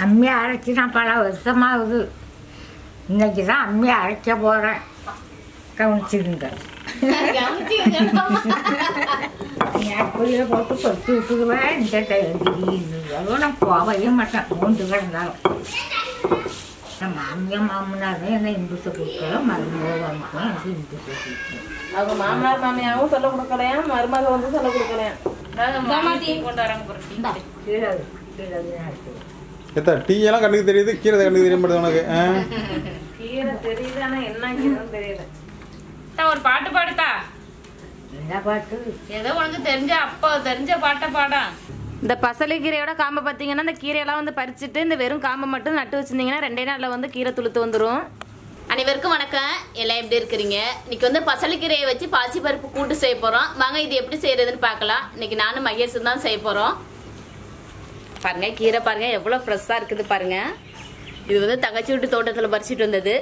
அம்மி அரைச்சி நான் பல வருஷமாகுது இன்னைக்கு தான் அம்மி அரைக்க போகிறேன் கவனிச்சுடுங்க அப்படியே போட்டு கொத்தி விட்டுருவேன் இந்த டைம் திடீர்னு எவ்வளோ நான் போகவே மாட்டேன் மூன்று கிடந்தாலும் என் மாமியார் மாமனார் என்ன இந்துசை கொடுக்கலாம் மருமக வாங்கிக்கலாம் எனக்கு இந்துசை கொடுக்கலாம் அவங்க மாமனார் மாமியாவும் சொல்ல கொடுக்கலையா மருமக வந்து சொல்ல கொடுக்கலையா கொண்டு வராங்க பாரு டீ. கீழே கீழே தான் இருக்குது எத்தா டீ எல்லாம் கண்ணுக்கு தெரியுது கீரை கண்ணுக்கு தெரிய மாட்டேது உனக்கு ஆ? கீரை தெரியுது ஆனா என்ன கீரைன்னு தெரியல அத்தா, ஒரு பாட்டு பாடுத்தா என்ன பாட்டு ஏதோ உனக்கு தெரிஞ்ச அப்போ தெரிஞ்ச பாட்டை பாடா இந்த பசலை கீரையோட காம்பை பார்த்தீங்கன்னா இந்த கீரையெல்லாம் வந்து பறிச்சுட்டு இந்த வெறும் காம்பை மட்டும் நட்டு வச்சிருந்தீங்கன்னா ரெண்டே நாளில் வந்து கீரை துளுத்து வந்துடும் அனைவருக்கும் வணக்கம் எல்லாம் எப்படி இருக்கிறீங்க இன்னைக்கு வந்து பசலைக்கீரையை வச்சு பாசிப்பருப்பு கூட்டு செய்ய போறோம் வாங்க இது எப்படி செய்யறதுன்னு பார்க்கலாம் இன்னைக்கு நானும் மகேஷும் தான் செய்ய போறோம் பாருங்க கீரை பாருங்க எவ்வளவு ஃப்ரெஷ்ஷாக இருக்குது பாருங்க இது வந்து தங்கச்சி வீட்டு தோட்டத்தில் பறிச்சிட்டு வந்தது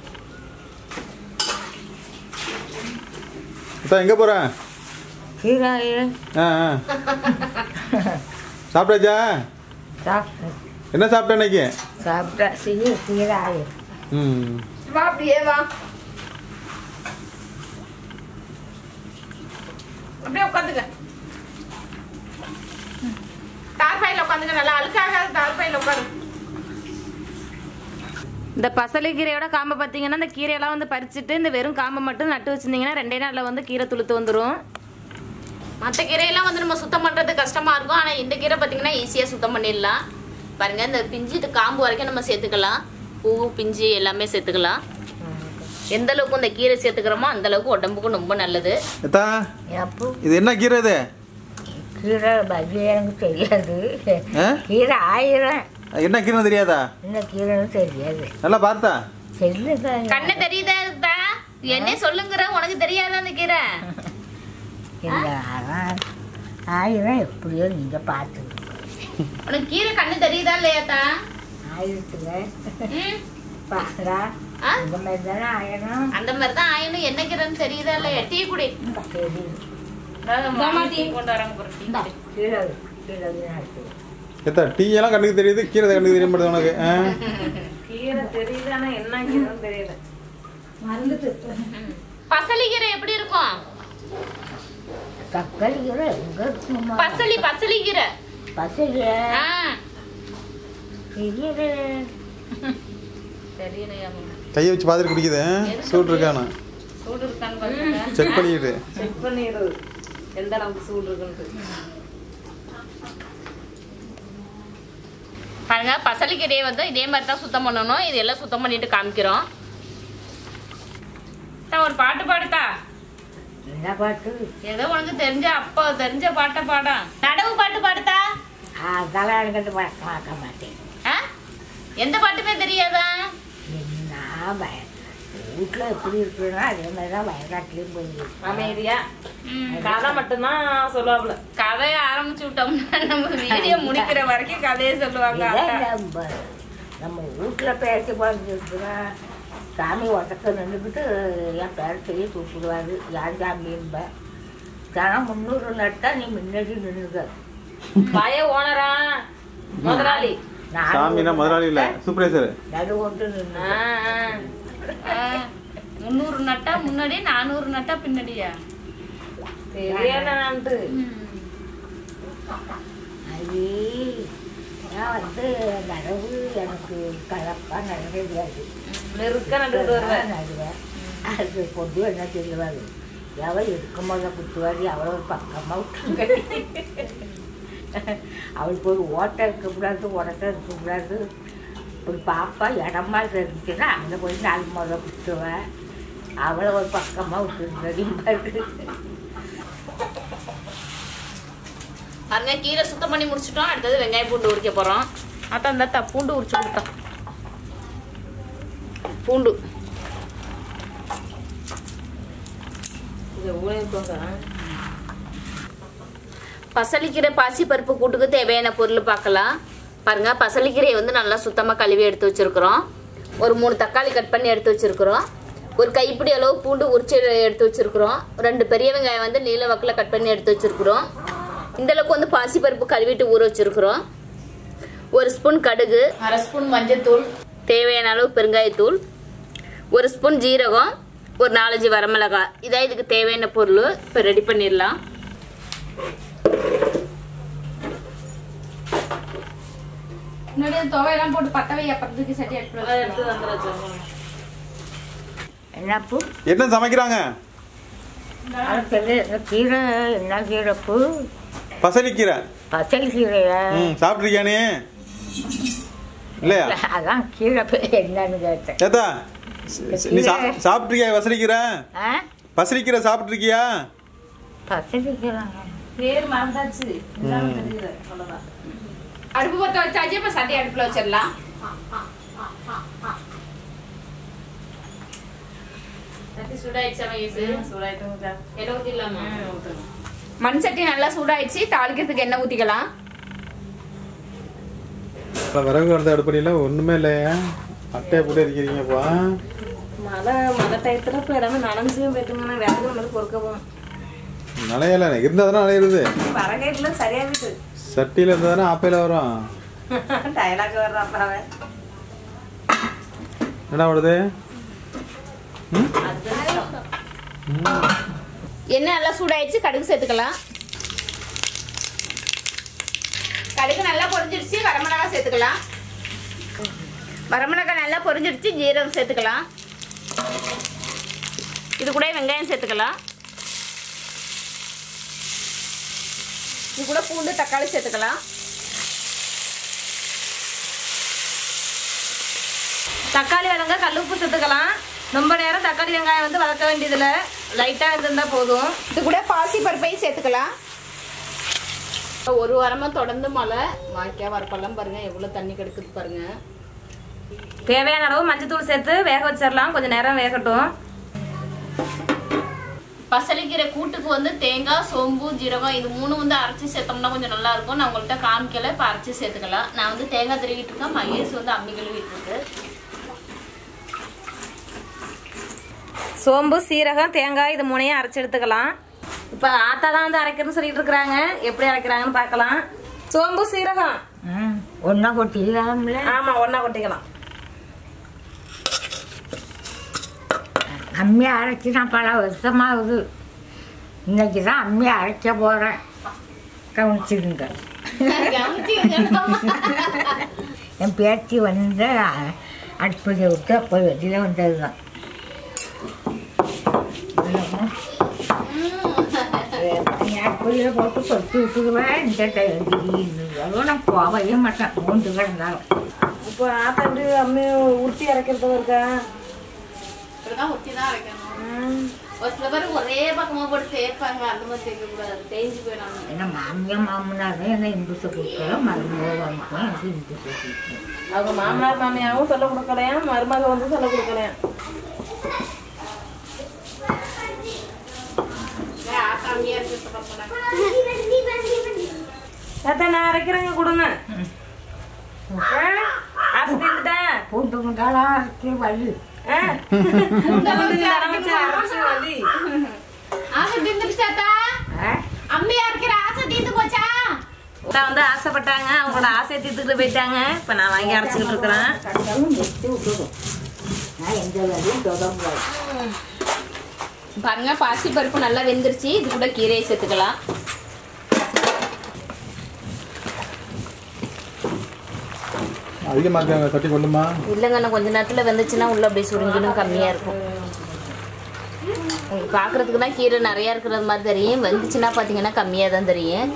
எத்தா எங்கே போகிறேன் கீரை ஆ ஆ சாப்பிட்டாச்சா சாப்பிட்டு என்ன சாப்பிட்ட இன்னைக்கு சாப்பிட்டா செய்ய கீரை ம் வா அப்படியே வா அப்படியே உட்காந்துக்க தார்பாயில் உட்காந்துக்க நல்லா அழுக்காகாத தார்பாயில் உட்காந்து இந்த பசலை கீரையோட காம்பை பார்த்தீங்கன்னா இந்த கீரையெல்லாம் வந்து பறிச்சுட்டு இந்த வெறும் காம்பை மட்டும் நட்டு வச்சிருந்தீங்கன்னா ரெண்டே நாளில் வந்து கீரை துளுத்து வந்துடும் மற்ற கீரையெல்லாம் வந்து நம்ம சுத்தம் பண்றது கஷ்டமா இருக்கும் ஆனா இந்த கீரை பார்த்தீங்கன்னா ஈஸியாக சுத்தம் பண்ணிடலாம் பாருங்க இந்த பிஞ்சு இது காம்பு வரைக்கும் நம்ம சேர்த்துக்கலாம் பூ பிஞ்சு எல்லாமே சேர்த்துக்கலாம் எந்த அளவுக்கு இந்த கீரை சேர்த்துக்கிறோமோ அந்த அளவுக்கு உடம்புக்கும் ரொம்ப நல்லது எத்தா எப்போ இது என்ன கீரை இது கீரை பஜ்ஜி எனக்கு தெரியாது ஆ? கீரை ஆயிரம் என்ன கீரைன்னு தெரியாதா என்ன கீரைன்னு தெரியாது நல்லா பார்த்தா சொல்லுங்க கண்ணு தெரியுதா இருக்கா? என்ன சொல்லுங்கிற உனக்கு தெரியாதா அந்த கீரை இல்லை அதான் ஆயிரம் எப்படியோ நீங்கள் பார்த்து உனக்கு கீரை கண்ணு தெரியுதா இல்லையாத்தா ஆயிரத்துல ம்? பாருடா ஆ? இந்த மாதிரி தானே ஆயிரம் அந்த மாதிரி தான் ஆயினும் என்ன கீரைன்னு தெரியுதா இல்லையா டீ குடி சரி கொண்டு வராங்க பாரு டீ. கீழே கீழே தான் இருக்குது எத்தா டீ எல்லாம் கண்ணுக்கு தெரியுது கீரை கண்ணுக்கு தெரிய மாட்டேது உனக்கு ஆ? கீரை தெரியுது ஆனா என்ன கீரைன்னு தெரியல பசலி கீரை எப்படி இருக்கும் தக்காளி கீரை எங்கே இருக்குமா பசலி பசலி கீரை பசங்க ஆ. கீரை தெரியலையா கையை வச்சு பார்த்துட்டு குடிக்குது ஆ? சூடு இருக்கானா சூடு இருக்கான்னு பாருங்க செக் பண்ணிக்கிட்டு செக் பண்ணிடுறது எந்த அளவுக்கு சூடு இருக்குன்ட்டு பாருங்க பசலி கீரையை வந்து இதே மாதிரி தான் சுத்தம் பண்ணணும் இது எல்லாம் சுத்தம் பண்ணிட்டு காமிக்கிறோம் அத்தா, ஒரு பாட்டு பாடுத்தா என்ன பாட்டு ஏதோ உனக்கு தெரிஞ்ச அப்போ தெரிஞ்ச பாட்டை பாடா நடவு பாட்டு பாடுதா அதெல்லாம் எனக்கு பார்க்க பார்க்க மாட்டேன் ஆ? எந்த பாட்டுமே தெரியாதா நான் வய வீட்டில் எப்படி இருக்குன்னா அதே மாதிரி தான் வயநாட்டிலையும் போயிருக்கேன் அமைதியா கதை மட்டும்தான் சொல்லுவாப்புல கதையை ஆரம்பிச்சு விட்டோம்னா நம்ம வீடியோ முடிக்கிற வரைக்கும் கதையை சொல்லுவாங்க இதான் அத்தா. நம்ம நம்ம வீட்டில் பேசி பார்த்துருக்குன்னா சாமி உடக்க நின்றுக்கிட்டு என் பேர் சொல்லி கூப்பிடுவாரு யார் சாமின்பேன் ஜனம் முந்நூறு நட்டா நீ முன்னாடி நின்றுக்க பய ஓனரா முதலாளி சாமினா முதலாளி இல்லை சூப்பரேசர் நடு கொண்டு நின்று ஆ, ஆ. ஆ, முந்நூறு நட்டா முன்னாடி நானூறு நட்டா பின்னாடியா தெரியலன்ட்டு அது நான் வந்து நடவு எனக்கு கலப்பாக நட தெரியாது நெருக்க நடுவில் வருவேன் நடுவேன் அது பொண்ணு என்ன சொல்லுவாரு எவ இருக்கும் போத குத்துவாடி அவளை ஒரு பக்கமாக விட்டுருங்க அவளுக்கு ஒரு ஓட்டை இருக்கக்கூடாது உடட்டை இருக்கக்கூடாது ஒரு பாப்பா இடமா இருந்துச்சுன்னா அங்கே போய் நாலு முறை குத்துவேன் அவளை ஒரு பக்கமாக விட்டுருங்க பாருங்க கீரை சுத்தம் பண்ணி முடிச்சிட்டோம் அடுத்தது வெங்காயம் பூண்டு உரிக்க போறோம் அத்தா இந்த அத்தா பூண்டு உரிச்சு கொடுத்தா பூண்டு இது ஊழியர் பசலிக்கீரை பாசி பருப்பு கூட்டுக்கு தேவையான பொருள் பார்க்கலாம் பாருங்க பசலிக்கீரையை வந்து நல்லா சுத்தமாக கழுவி எடுத்து வச்சிருக்கிறோம் ஒரு மூணு தக்காளி கட் பண்ணி எடுத்து வச்சிருக்கிறோம் ஒரு கைப்பிடி அளவு பூண்டு உரிச்சு எடுத்து வச்சிருக்கிறோம் ரெண்டு பெரிய வெங்காயம் வந்து நீல வாக்கில் கட் பண்ணி எடுத்து வச்சிருக்கிறோம் இந்த அளவுக்கு வந்து பாசி பருப்பு கழுவிட்டு ஊற வச்சிருக்கிறோம் ஒரு ஸ்பூன் கடுகு அரை ஸ்பூன் மஞ்சத்தூள் தேவையான அளவு பெருங்காயத்தூள் ஒரு ஸ்பூன் ஜீரகம் ஒரு நாலஞ்சு வரமிளகாய் இதான் இதுக்கு தேவையான பொருள் இப்போ ரெடி பண்ணிடலாம் முன்னாடி துவையெல்லாம் போட்டு பட்டவை அப்புறத்துக்கு சட்டி அடுப்பு எடுத்து வந்துடுச்சு என்ன பூ என்ன சமைக்கிறாங்க அது தெரியல இந்த கீரை என்ன கீரை பூ பசலிக்கீரை பசல் கீரையா ம் சாப்பிட்ருக்கியா நீ இல்லையா அதான் கீரை பேர் என்னன்னு கேட்டேன் ஏத்தா நீ சா சாப்பிட்ருக்கியா பசலிக்கீரை ஆ பசலிக்கீரை சாப்பிட்ருக்கியா பசல் கீரை பேர் மறந்தாச்சு இல்லாம தெரியல அவ்வளவுதான் அடுப்பு பற்ற வச்சாச்சு இப்போ சட்டி அடுப்பில் வச்சிடலாம் சட்டி சூடாயிடுச்சா மகேஷ் சூடாயிட்டு எண்ணெய் ஊற்றிடலாமா மண் சட்டி நல்லா சூடாயிடுச்சு தாளிக்கிறதுக்கு எண்ணெய் ஊற்றிக்கலாம் விறகு வந்து அடுப்படியில் ஒன்றுமே இல்லையா அட்டையை போட்டு இருக்கிறீங்கப்பா மழை மழை டயத்துல இப்போ எல்லாமே நனைஞ்சே போயிட்டுங்க வேலை வந்து பொறுக்க போகும் நனையல இருந்தால் தானே நனையிறது வரகைட்டுல சரியா போயிட்டு சட்டியில் இருந்தால் தானே ஆப்பையில் வரும் டயலாக் வர்றான் அவன் என்ன வருது ம் எண்ணெய் நல்லா சூடாயிடுச்சு கடுகு சேர்த்துக்கலாம் கடுகு நல்லா பொரிஞ்சிடுச்சு வரமிளகாய் சேர்த்துக்கலாம் வரமிளகாய் நல்லா பொரிஞ்சிடுச்சு ஜீரகம் சேர்த்துக்கலாம் இது கூட வெங்காயம் சேர்த்துக்கலாம் இது கூட பூண்டு தக்காளி சேர்த்துக்கலாம் தக்காளி வதங்க கல் உப்பு சேர்த்துக்கலாம் ரொம்ப நேரம் தக்காளி வெங்காயம் வந்து வதக்க வேண்டியதில்ல லைட்டாக இருந்தால் போதும் இது கூட பாசி பருப்பையும் சேர்த்துக்கலாம் ஒரு வாரமா தொடர்ந்து மழை வாய்க்கா வரப்பெல்லாம் பாருங்க எவ்வளவு தண்ணி கெடுக்குது பாருங்க தேவையான அளவு மஞ்சத்தூள் சேர்த்து வேக வச்சிடலாம் கொஞ்சம் நேரம் வேகட்டும் பசலிக்கீரை கூட்டுக்கு வந்து தேங்காய் சோம்பு ஜீரகம் இது மூணு வந்து அரைச்சி சேர்த்தோம்னா கொஞ்சம் நல்லா இருக்கும் நான் உங்கள்கிட்ட காமிக்கல இப்போ அரைச்சி சேர்த்துக்கலாம் நான் வந்து தேங்காய் திருவிட்டு இருக்கேன் மகேஷ் வந்து அம்மி கழுவிட்டு இருக்கு சோம்பு சீரகம் தேங்காய் இது மூணையும் அரைச்சி எடுத்துக்கலாம் இப்போ ஆத்தா தான் வந்து அரைக்கிறதுன்னு சொல்லிட்டு இருக்கிறாங்க எப்படி அரைக்கிறாங்கன்னு பார்க்கலாம் சோம்பு சீரகம் ம் ஒன்றா கொட்டிக்கலாம்ல ஆமாம் ஒன்றா கொட்டிக்கலாம் அம்மி அரைச்சி நான் பல வருஷமாகுது இன்னைக்கு தான் அம்மி அரைக்க போகிறேன் கவனிச்சுடுங்க என் பேத்தி வந்து அடுப்பதை விட்டு அப்போ வெளியில் வந்தது தான் அடுப்பதில் போட்டு கொட்டி விட்டுக்குவேன் இந்த டைம் திடீர்னு நான் போகவே மாட்டேன் மூன்று கிடந்தாலும் இப்போ ஆத்தா எப்படி அம்மி உருட்டி அரைக்கிறதும் இருக்கா இப்படிதான் ஒட்டி தான் அரைக்கணும் ஒரு சில பேர் ஒரே பக்கமா போட்டு தேய்ப்பாங்க அந்த மாதிரி தேய்க்க கூடாது தேய்ஞ்சு போயிடாங்க ஏன்னா மாமியார் மாமனார் தான் என்ன இம்புசை கொடுக்கலாம் மருமக வாங்கிக்கலாம் எனக்கு இம்புசை கொடுக்கலாம் அவங்க மாமனார் மாமியாவும் சொல்ல கொடுக்கலையாம் மருமக வந்து சொல்ல கொடுக்கலையாம் ஆத்தா அம்மியா இருக்கு தாத்தா நான் அரைக்கிறேங்க கொடுங்க ஆசை தீர்ந்துட்டேன் பூண்டு முண்டாலாம் அரைச்சி வலி ஆ. இந்த வந்து இந்த அரைச்சு அரைச்சு வலி. ஆசை தீர்ந்துருச்சாத்தா ஆ? அம்மியா இருக்கிற ஆசை தீர்ந்து போச்சா அத்தா வந்து ஆசைப்பட்டாங்க அவங்களோட ஆசையை தீர்த்துக்கிட்டு போயிட்டாங்க இப்போ நான் வாங்கி அரைச்சிக்கிட்டு இருக்கிறேன் கண்டாலும் வெட்டி விட்டுடும் நான் எந்த வேலையும் தொடர்பாது பாருங்க பாசி பருப்பு நல்லா வெந்துருச்சு இது கூட கீரையை சேர்த்துக்கலாம் அதிகமாக இருக்காங்க சட்டி கொள்ளுமா இல்லைங்க நான் கொஞ்ச நேரத்தில் வெந்துச்சுன்னா உள்ள அப்படியே சுருங்கினும் கம்மியாக இருக்கும் உங்களுக்கு பார்க்குறதுக்கு தான் கீரை நிறையா இருக்கிறது மாதிரி தெரியும் வெந்துச்சுன்னா பார்த்தீங்கன்னா கம்மியாக தான் தெரியும்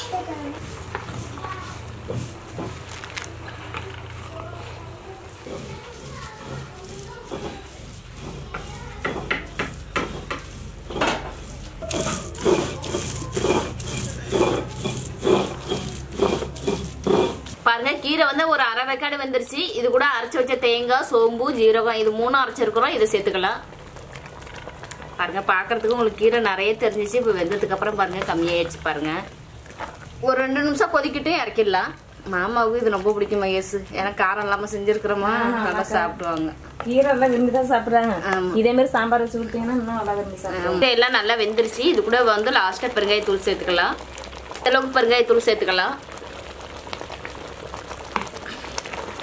பாருங்க கீரை வந்து ஒரு அரை வெக்காடு வெந்துருச்சு இது கூட அரைச்சு வச்ச தேங்காய் சோம்பு ஜீரகம் இது மூணும் அரைச்சிருக்கிறோம் இதை சேர்த்துக்கலாம் பாருங்க பார்க்கறதுக்கு உங்களுக்கு கீரை நிறைய தெரிஞ்சிச்சு இப்போ வெந்ததுக்கு அப்புறம் பாருங்க கம்மியாயிடுச்சு பாருங்க ஒரு ரெண்டு நிமிஷம் கொதிக்கிட்டு இறக்கிடலாம் மாமாவுக்கு இது ரொம்ப பிடிக்கும் மகேஷ் ஏன்னா காரம் இல்லாம செஞ்சிருக்கிறோமா நல்லா சாப்பிடுவாங்க கீரை எல்லாம் விரும்பி தான் சாப்பிடுறாங்க ஆமா. இதே மாதிரி சாம்பார் வச்சு கொடுத்தீங்கன்னா இன்னும் நல்லா விரும்பி சாப்பிடுவாங்க முட்டை எல்லாம் நல்லா வெந்துருச்சு இது கூட வந்து லாஸ்ட்டாக பெருங்காயத்தூள் சேர்த்துக்கலாம் அளவுக்கு பெருங்காயத்தூள் சேர்த்துக்கலாம்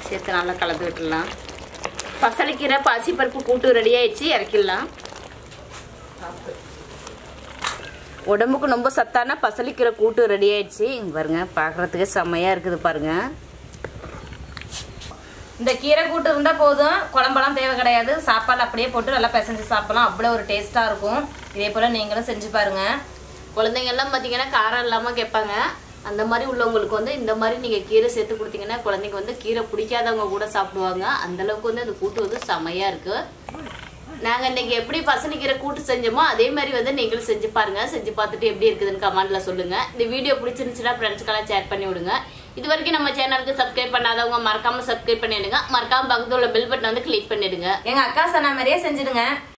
சேர்த்து நல்லா கலந்து விட்டுடலாம் பசலைக்கீரை பாசிப்பருப்பு கூட்டு ரெடி ஆயிடுச்சு இறக்கிடலாம் உடம்புக்கு ரொம்ப சத்தான பசலிக்கீரை கூட்டு ரெடி ஆயிடுச்சு இங்க பாருங்க பார்க்கறதுக்கு செம்மையா இருக்குது பாருங்க இந்த கீரை கூட்டு இருந்தால் போதும் குழம்பெல்லாம் தேவை கிடையாது சாப்பாடு அப்படியே போட்டு நல்லா பிசைஞ்சு சாப்பிடலாம் அவ்வளோ ஒரு டேஸ்ட்டாக இருக்கும் இதே போல் நீங்களும் செஞ்சு பாருங்கள் குழந்தைங்க எல்லாம் பார்த்தீங்கன்னா காரம் இல்லாமல் கேட்பாங்க அந்த மாதிரி உள்ளவங்களுக்கு வந்து இந்த மாதிரி நீங்கள் கீரை சேர்த்து கொடுத்தீங்கன்னா குழந்தைங்க வந்து கீரை பிடிக்காதவங்க கூட சாப்பிடுவாங்க அந்த அளவுக்கு வந்து அந்த கூட்டு வந்து செமையாக இருக்கு நாங்கள் இன்னைக்கு எப்படி பசனிக்கீரை கூட்டு செஞ்சோமோ அதே மாதிரி வந்து நீங்களும் செஞ்சு பாருங்க செஞ்சு பார்த்துட்டு எப்படி இருக்குதுன்னு கமெண்ட்ல சொல்லுங்க இந்த வீடியோ பிடிச்சிருந்துச்சுன்னா ஃப்ரெண்ட்ஸ்க்கெல்லாம் ஷேர் பண்ணி விடுங்க இது வரைக்கும் நம்ம சேனலுக்கு சப்ஸ்கிரைப் பண்ணாதவங்க மறக்காம சப்ஸ்கிரைப் பண்ணிடுங்க மறக்காம பக்கத்துல உள்ள பெல் பட்டன் வந்து கிளிக் பண்ணிடுங்க எங்கள் அக்கா சொன்ன மாதிரியே செஞ்சுடுங்க